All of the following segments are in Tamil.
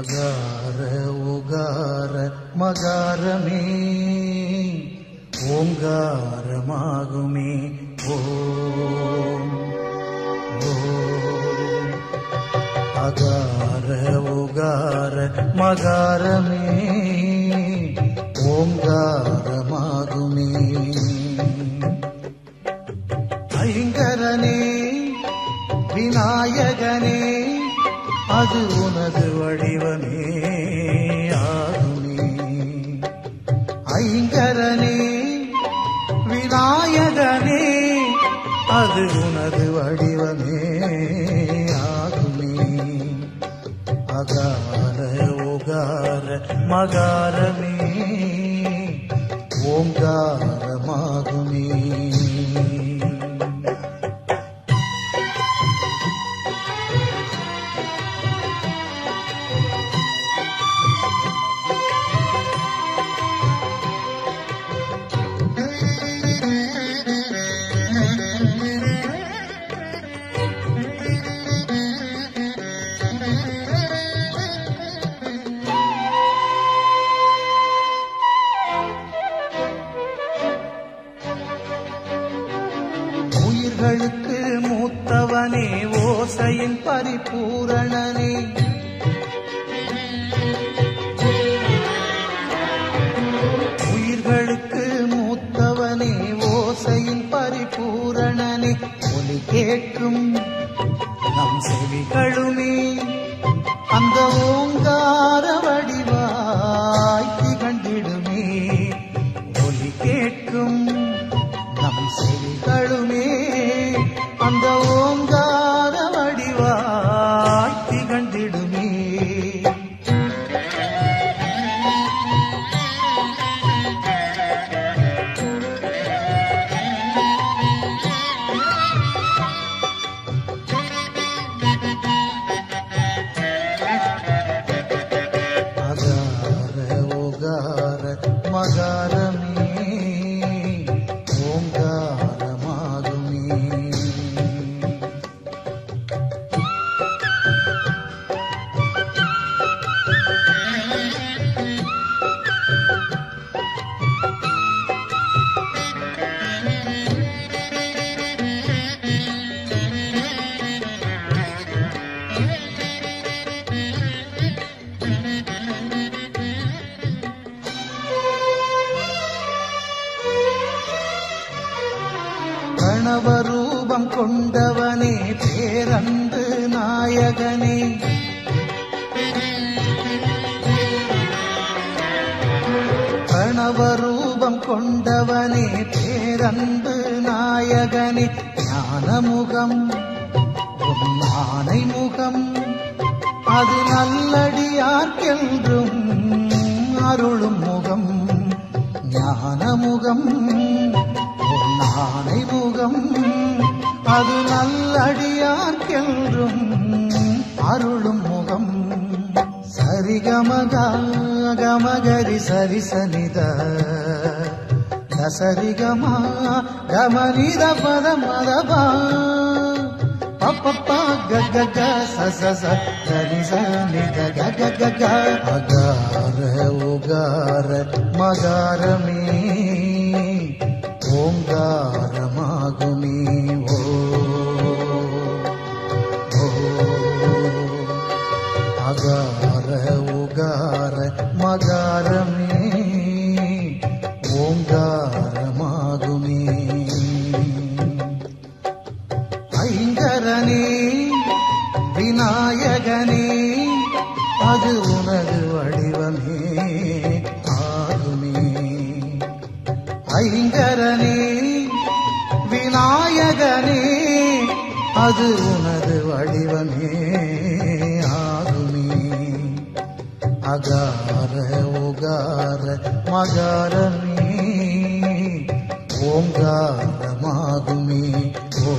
அகார உகார மகாரமே ஓங்காரமாகுமே ஓம் ஓம் அகார உகார மகாரமே ஓங்காரமாகுமே ஐங்கரனே விநாயகனே அது உனது வடிவமே ஆகுமே ஐங்கரனே விநாயகனே அது உனது வடிவமே ஆகுமே அகார உகார மகாரமே ஓங்காரமாகுமே உயிர்களுக்கு மூத்தவனே ஓசையின் பரிபூரணனே உயிர்களுக்கு மூத்தவனே ஓசையின் பரிபூரணனே ஒலி கேட்கும் நம் செவிகளுமே அந்த ஓங்கார வடிவாய் திகழ்ந்திடுமே ஒலி கேட்கும் நம் செவிகளுமே அந்த ஓங்கார வடிவாய் திகழ்ந்திடுமே அகார உகார மகாரமே ஓங்காரமாகுமே கணவரூபம் கொண்டவனே பேரன்பு நாயகனே கணவரூபம் கொண்டவனே பேரன்பு நாயகனே ஞானமுகம் உன் ஆணை முகம் அது நல்லடியார்க்கென்றும் அருளும் முகம் ஞானமுகம் உன் ஆணை முகம் அது நல்லடியார்க்கென்றும் அருளும் முகம் சரிகமக கமகரி சரிசனித சரிகமா கமனித பத மதபா பப்பப்பா கக க ச ச ச சரி ச நி க க க க க அகார உகார மகாரமே ஓங்காரமாகுமே ஓ ஓ அகார உகார மகாரமே ஓங்காரமாகுமே ஐங்கரனே விநாயகனே அது உனது வடிவமே ஆகுமே ஐங்கரனே விநாயகனே அது உனது வடிவமே ஆகுமே அகார உகார மகாரமே ஓங்காரமாகுமே ஓ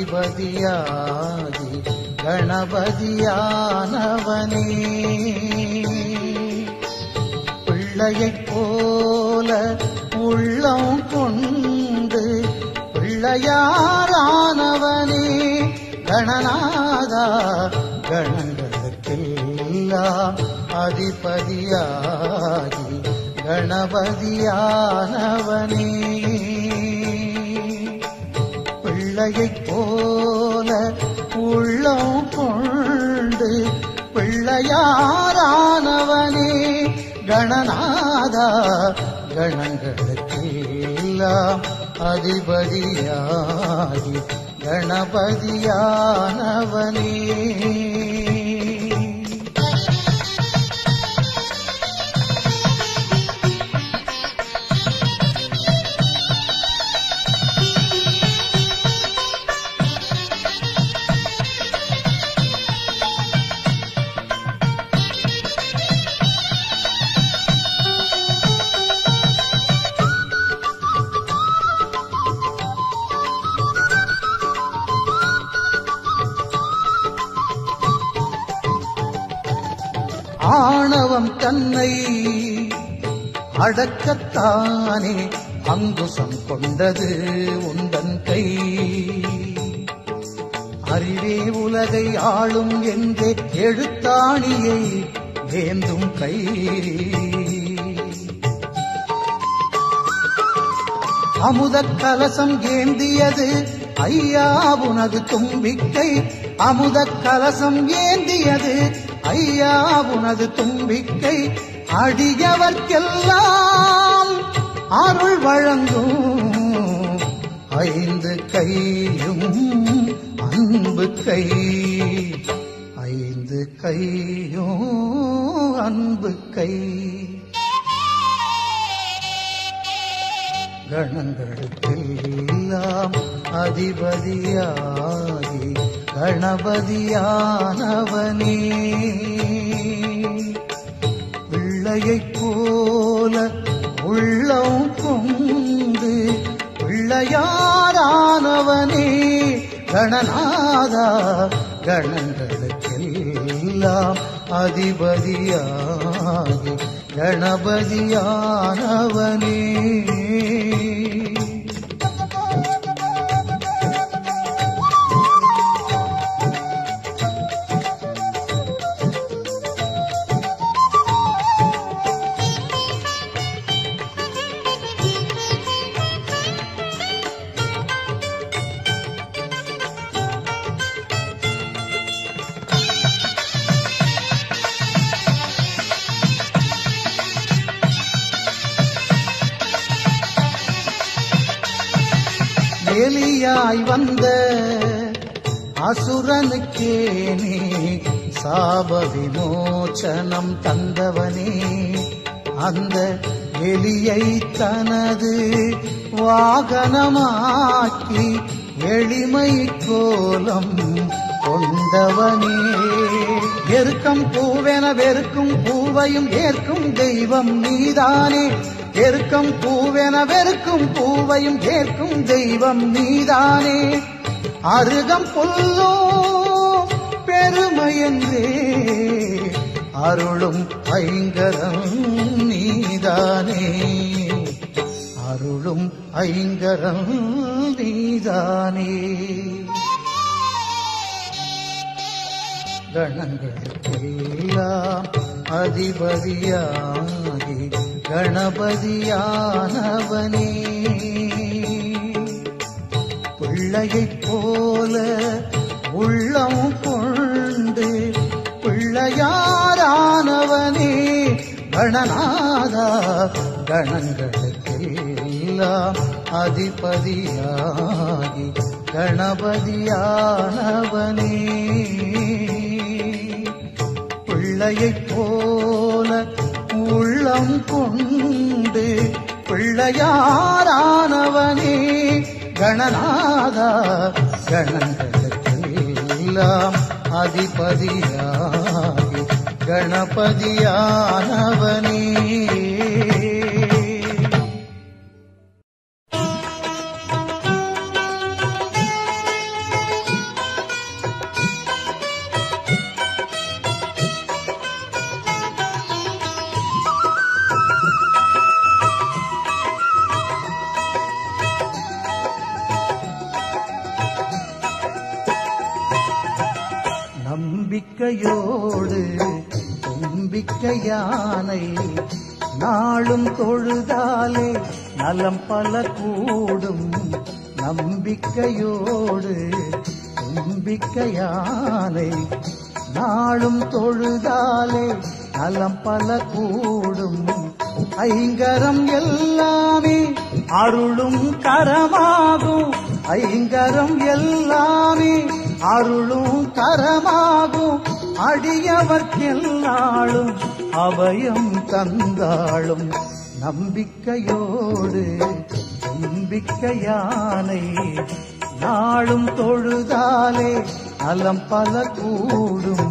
அதிபதியாகி கணபதியானவனே பிள்ளையைப் போல உள்ளம் கொண்டு பிள்ளையாரானவனே கணநாதா கணங்களுக்கெல்லாம் அதிபதியாகி கணபதியானவனே பிள்ளையைப் போல உள்ளம் கொண்டு பிள்ளையாரானவனே கணநாதா கணங்களுக்கெல்லாம் அதிபதியாகி கணபதியானவனே ஆணவம் தன்னை அடக்கத்தானே அங்குசம் கொண்டது உந்தன் கை அறிவே உலகை ஆளும் என்றே எழுத்தாணியை வேந்தும் கை அமுதக் கலசம் ஏந்தியது ஐயா உனது தும்பிக்கை அமுதக் கலசம் ஏந்தியது ஐயா உனது தும்பிக்கை அடியவர்க்கெல்லாம் அருள் வழங்கும் ஐந்து கையும் அன்பு கை ஐந்து கையும் அன்பு கை கணங்களுக்கெல்லாம் அதிபதியாகி கணபதியானவனே பிள்ளையைப் போல உள்ளம் கொண்டு பிள்ளையாரானவனே கணநாதா கணங்களுக்கெல்லாம் அதிபதியாகி கணபதியானவனே எலியாய் வந்த அசுரனுக்கே நீ சாப விமோச்சனம் தந்தவனே அந்த எலியை தனது வாகனமாக்கி எளிமை கோலம் கொண்டவனே எருக்கம் பூவென வெறுக்கும் பூவையும் ஏற்கும் தெய்வம் நீதானே எருக்கம் பூவென வெறுக்கும் பூவையும் ஏற்கும் தெய்வம் நீதானே அருகம் புல்லோ பெருமையென்றே அருளும் ஐங்கரம் நீதானே அருளும் ஐங்கரம் நீதானே கணங்களுக்கெல்லாம் அதிபதியாகி கணபதியானவனே பிள்ளையைப் போல உள்ளம் கொண்டு பிள்ளையாரானவனே கணநாதா கணங்களுக்கெல்லாம் அதிபதியாகி கணபதியானவனே பிள்ளையைப் போல உள்ளம் கொண்டு பிள்ளையாரானவனே கணநாதா கணங்களுக்கெல்லாம் அதிபதியாகி கணபதியானவனே நம்பிக்கையோடு தும்பிக்கை யானை நாளும் தொழுதாலே நலம் பல கூடும் நம்பிக்கையோடு தும்பிக்கை யானை நாளும் தொழுதாலே நலம் பல கூடும் ஐங்கரம் எல்லாமே அருளும் கரமாகும் ஐங்கரம் எல்லாமே அருளும் கரமாகும் அடியவர்க்கெல்லாளும் அபயம் தந்தாளும் நம்பிக்கையோடு நம்பிக்கையானை நாளும் தொழுதாலே நலம் பல கூடும்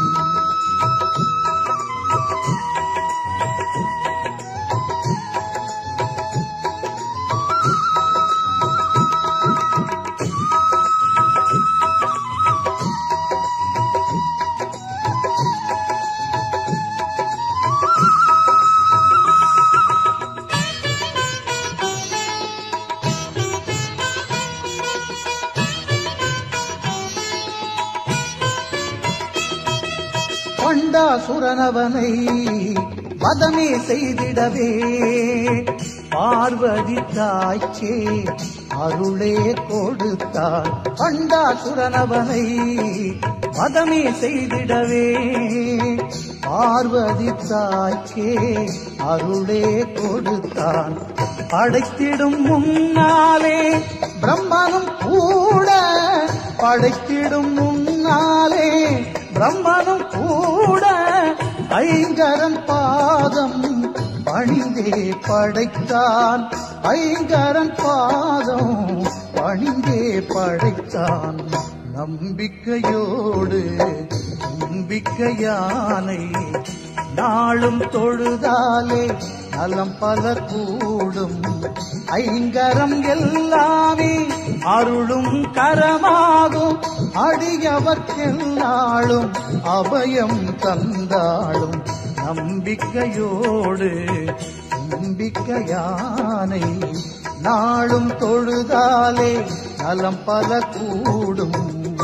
பண்டாசுரனவனை வதமே செய்திடவே பார்வதி தாய்ச்சே அருளே கொடுத்தார் பண்டாசுரனவனை வதமே செய்திடவே பார்வதி தாய்க்கே அருளே கொடுத்தான் படைத்திடும் முன்னாலே பிரம்மனும் கூட படைத்திடும் முன்னாலே பிரம்மனும் கூட ஐங்கரன் பாதம் பணிந்தே படைத்தான் ஐங்கரன் பாதம் பணிந்தே படைத்தான் நம்பிக்கையோடு நம்பிக்கையானை நாளும் தொழுதாலே நலம் பல கூடும் ஐங்கரம் எல்லாமே அருளும் கரமாகும் அடியவர்க்கெல்லாளும் அபயம் தந்தாளும் நம்பிக்கையோடு நம்பிக்கையானை நாளும் தொழுதாலே நலம் பல கூடும்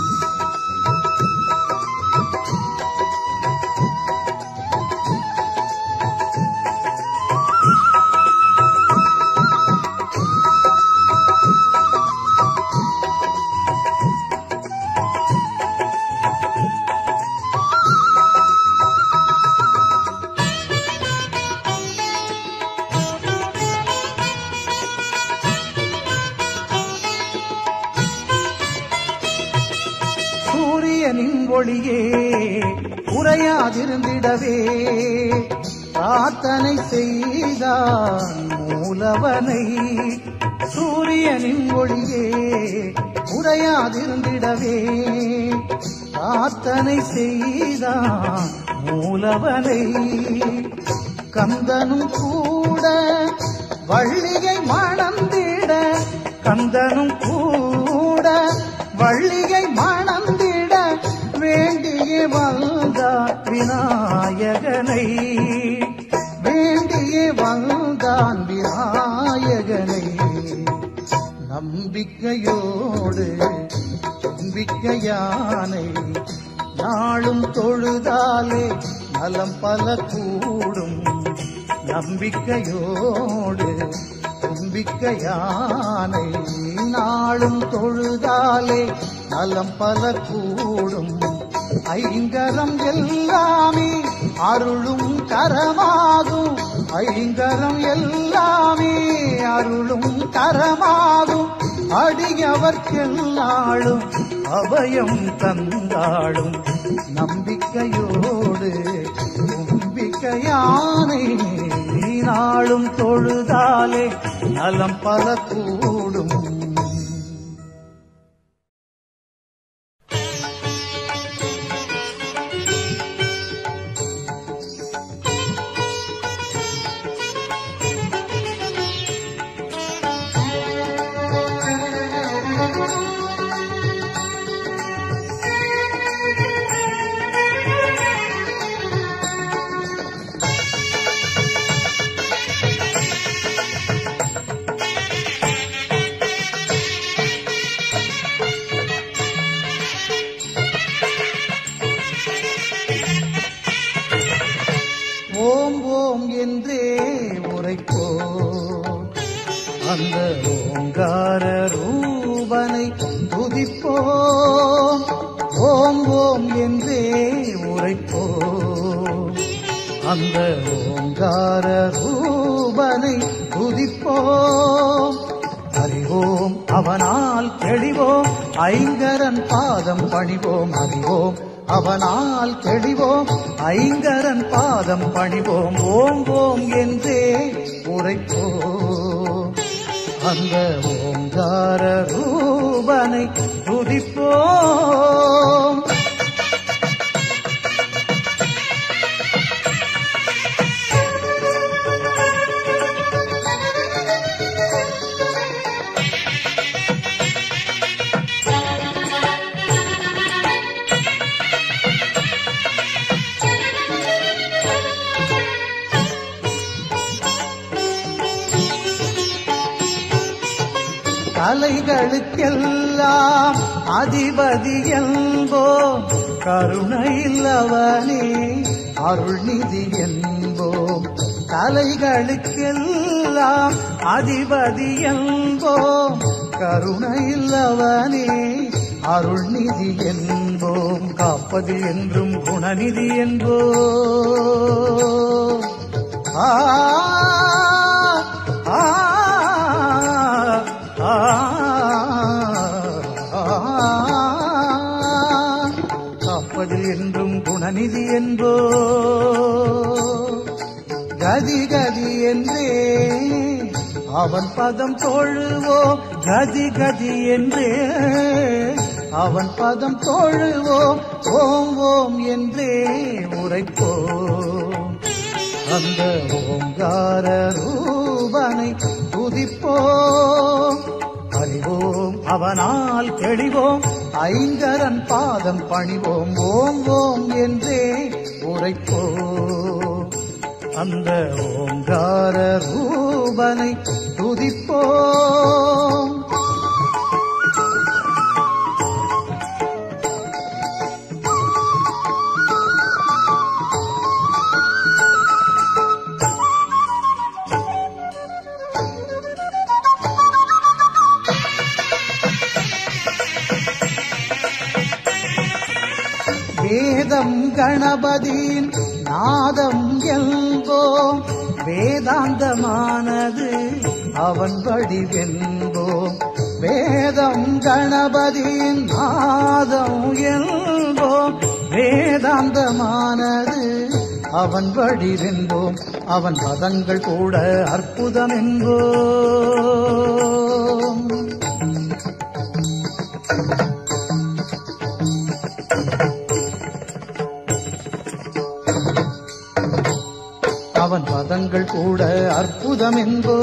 சூரியனின் ஒளியே உரையாதிருந்திடவே பிரார்த்தனை செய்தான் மூலவனை சூரியனின் ஒளியே உரையாதிருந்திடவே பிரார்த்தனை செய்தான் மூலவனை கந்தனும் கூட வள்ளியை மணந்திட கந்தனும் கூட வள்ளியை மணந்திட வேண்டிய வந்தான் விநாயகனை வேண்டிய வந்தான் விநாயகனை நம்பிக்கையோடு நம்பிக்கையானை நாளும் தொழுதாலே நலம் பல கூடும் நம்பிக்கையோடு நம்பிக்கையானை நாளும் தொழுதாலே நலம் பல கூடும் ஐங்கரம் எல்லாமே அருளும் கரமாகும் ஐங்கரம் எல்லாமே அருளும் கரமாகும் அடியவர்க்கெல்லாளும் அபயம் தந்தாளும் நம்பிக்கையோடு நம்பிக்கையானை நாளும் தொழுதாலே நலம் பல கூடும் ஓம் என்றே உரைப்போம் அந்த ஓங்கார ரூபனை துதிப்போம் ஓம் ஓம் என்றே உரைப்போம் அந்த ஓங்கார ரூபனை துதிப்போம் அறிவோம் அவனால் தெளிவோம் ஐங்கரன் பாதம் பணிவோம் அறிவோம் அவனால் தெளிவோம் ஐங்கரன் பாதம் பணிவோம் ஓம் ஓம் என்றே உரைப்போம் அந்த ஓங்கார ரூபனை துதிப்போம் கலைகளுக்கெல்லாம் அதிபதி என்போம் கருணையில்லவனே அருள்நிதி என்போம் கலைகளுக்கெல்லாம் அதிபதி என்போம் கருணையில்லவனே அருள்நிதி என்போம் காப்பது என்றும் குணநிதி என்போம் ஆ ஆ ஆ காப்பது என்றும் குணநிதி என்போ கதி கதி என்றே அவன் பதம் தொழுவோம் கதி கதி என்றே அவன் பதம் தொழுவோம் ஓம் ஓம் என்றே உரைப்போம் அந்த ஓங்கார ரூபனை துதிப்போம் அறிவோம் அவனால் தெளிவோம் ஐங்கரன் பாதம் பணிவோம் ஓம் ஓம் என்றே உரைப்போம் அந்த ஓங்கார ரூபனை துதிப்போம் வேதம் கணபதியின் நாதம் என்போம் வேதாந்தமானது அவன் வடிவென்போம் வேதம் கணபதியின் நாதம் என்போம் வேதாந்தமானது அவன் வடிவென்போம் அவன் பதங்கள் கூட அற்புதம் என்போம் அவன் பதங்கள் கூட அற்புதம் என்போ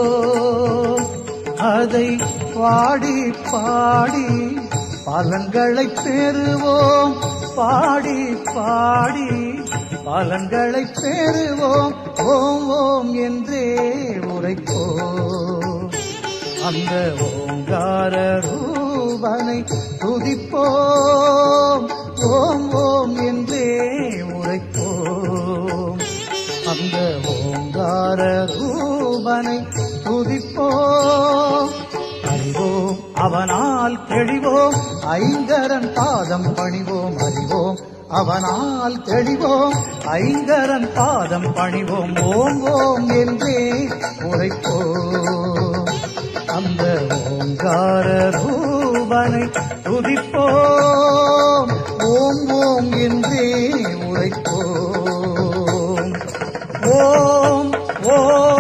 அதை பாடி பாடி பலன்களை பெறுவோம் பாடி பாடி பலன்களை பெறுவோம் ஓம் ஓம் என்றே உரைப்போம் அந்த ஓங்கார ரூபனை துதிப்போம் ஓம் ஓம் என்றே உரைப்போம் அந்த ஓங்கார ரூபனை துதிப்போம் அறிவோம் அவனால் தெளிவோம் ஐங்கரன் பாதம் பணிவோம் அறிவோம் அவனால் தெளிவோம் ஐங்கரன் பாதம் பணிவோம் ஓம் ஓம் என்றே உரைப்போம் அந்த ஓங்கார ரூபனை துதிப்போம் ஓம் ஓம் என்றே உரைப்போம் ஓம் ஓம்